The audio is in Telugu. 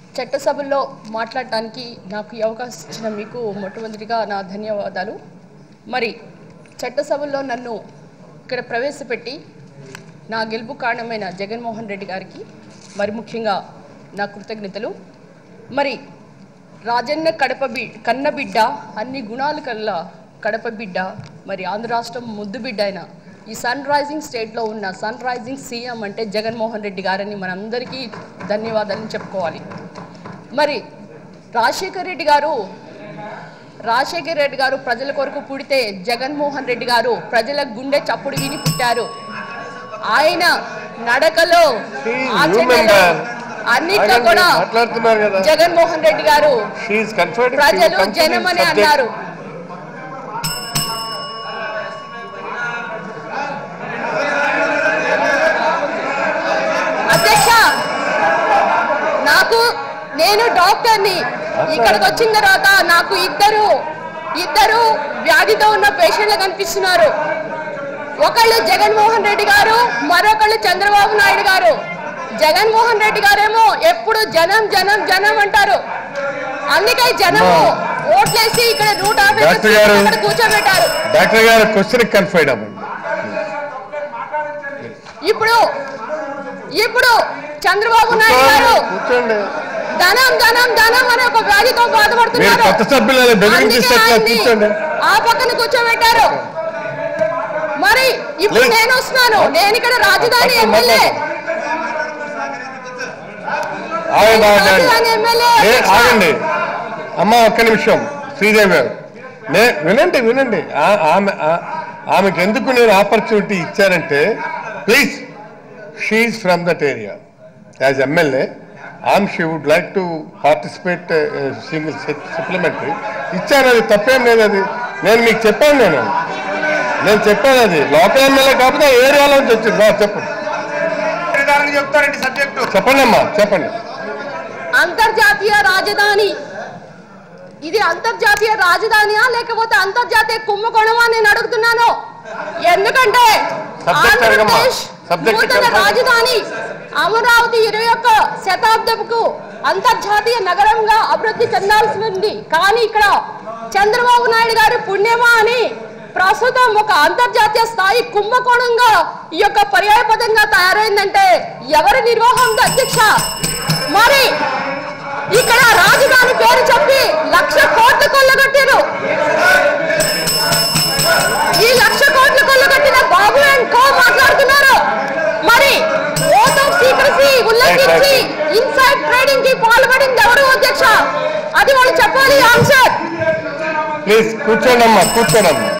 చట్టసభల్లో మాట్లాడటానికి నాకు ఈ అవకాశం ఇచ్చిన మీకు మొట్టమొదటిగా నా ధన్యవాదాలు మరి చట్టసభల్లో నన్ను ఇక్కడ ప్రవేశపెట్టి నా గెలుపు కారణమైన జగన్మోహన్ రెడ్డి గారికి మరి ముఖ్యంగా నా కృతజ్ఞతలు మరి రాజన్న కడప బి కన్న బిడ్డ అన్ని గుణాలు కల్లా కడప బిడ్డ మరి ఆంధ్ర రాష్ట్రం ముద్దు బిడ్డ అయిన ఈ సన్ రైజింగ్ స్టేట్లో ఉన్న సన్ రైజింగ్ సీఎం అంటే జగన్మోహన్ రెడ్డి గారని మనందరికీ ధన్యవాదాలను చెప్పుకోవాలి మరి రాజశేఖర్ రెడ్డి గారు రాజశేఖర్ రెడ్డి గారు ప్రజల కొరకు పుడితే జగన్మోహన్ రెడ్డి గారు ప్రజల గుండె చప్పుడు విని పుట్టారు ఆయన నడకలో ఆచరణలో అన్నిట్లో కూడా మాట్లాడుతున్నారు కదా జగన్మోహన్ రెడ్డి గారు షీఈస్ కన్ఫర్డ్ ప్రజలు జనమని అన్నారు అధ్యక్ష నాకు నేను డాక్టర్ని ఇక్కడికి వచ్చిన తర్వాత నాకు ఇద్దరు ఇద్దరు వ్యాధితో ఉన్న పేషెంట్లు కనిపిస్తున్నారు ఒకళ్ళు జగన్మోహన్ రెడ్డి గారు మరొకళ్ళు చంద్రబాబు నాయుడు గారు జగన్మోహన్ రెడ్డి గారేమో ఎప్పుడు జనం జనం జనం అంటారు అందుకే జనము ఓట్లేసి ఇక్కడ నూట యాభై డాక్టర్ గారు. ఇక్కడ కూర్చోబెట్టారు డాక్టర్ గారు క్వశ్చన్ కన్ఫైడ్ అవ్వండి ఇప్పుడు ఇప్పుడు చంద్రబాబు నాయుడు గారు కూర్చోండి ధనం ధనం ధనం అనే ఒక వ్యాధితో మీరు బాధపడుతున్నారు కొత్త సభ్యులను బెదిరించేటట్లా అందుకే ఆయన్ని కూర్చోండి ఆ పక్కన కూర్చోబెట్టారు మరి ఇప్పుడు Please. నేను వస్తున్నాను నేను ఇక్కడ రాజధాని పక్కన ఎమ్మెల్యే ఆగండి ఆగండి రాజధాని ఎమ్మెల్యే ఏ, అధ్యక్ష. ఆగండి అమ్మ ఒక్క నిమిషం శ్రీదేవి గారు నే వినండి వినండి ఆ- ఆమె ఆ- ఆమెకు ఎందుకు నేను ఆపర్చునిటీ ఇచ్చానంటే please she from that area as MLA um she would like to participate single supplementary ఇచ్చాను అది తప్పేం లేదు అది నేను మీకు చెప్పాను నేను నేను చెప్పాను అది లోకల్ ఎమ్మెల్యే కాకపోతే ఏరియాలో నుంచి వచ్చింది ఆ, చెప్పండి దానికి చెప్తారండి సబ్జెక్టు చెప్పండి అమ్మా చెప్పండి అంతర్జాతీయ రాజధాని ఇది అంతర్జాతీయ రాజధానియా లేకపోతే అంతర్జాతీయ కుంభకోణమా నేను అడుగుతున్నాను ఎందుకంటే Subject అడగమ్మా. ఆంధ్రప్రదేశ్ Subject నూతన చెప్పండి. రాజధాని అమరావతి ఇరవై ఒక్క శతాబ్దపు అంతర్జాతీయ నగరంగా అభివృద్ధి చెందాల్సి ఉంది కానీ ఇక్కడ చంద్రబాబు నాయుడు గారి పుణ్యమా అని ప్రస్తుతం ఒక అంతర్జాతీయ స్థాయి కుంభకోణంగా ఈ యొక్క పర్యాయపదంగా తయారైందంటే ఎవరి నిర్వాహం అధ్యక్ష మరి ఇక్కడ రాజధాని పేరు చెప్పి లక్ష కోట్లు కొల్లగొట్టారు ఈ లక్ష కోట్లు కొల్లగొట్టిన బాబు అండ్ కో మాట్లాడుతున్నారు మరి ఓట్ ఆఫ్ సీక్రసీ ఉల్లంఘించి ఇన్సైడ్ ట్రేడింగ్ కి పాల్పడింది ఎవరు అధ్యక్ష అది వాళ్ళు చెప్పాలి ఆన్సర్ ప్లీజ్ కూర్చోండి అమ్మా కూర్చోండి అమ్మా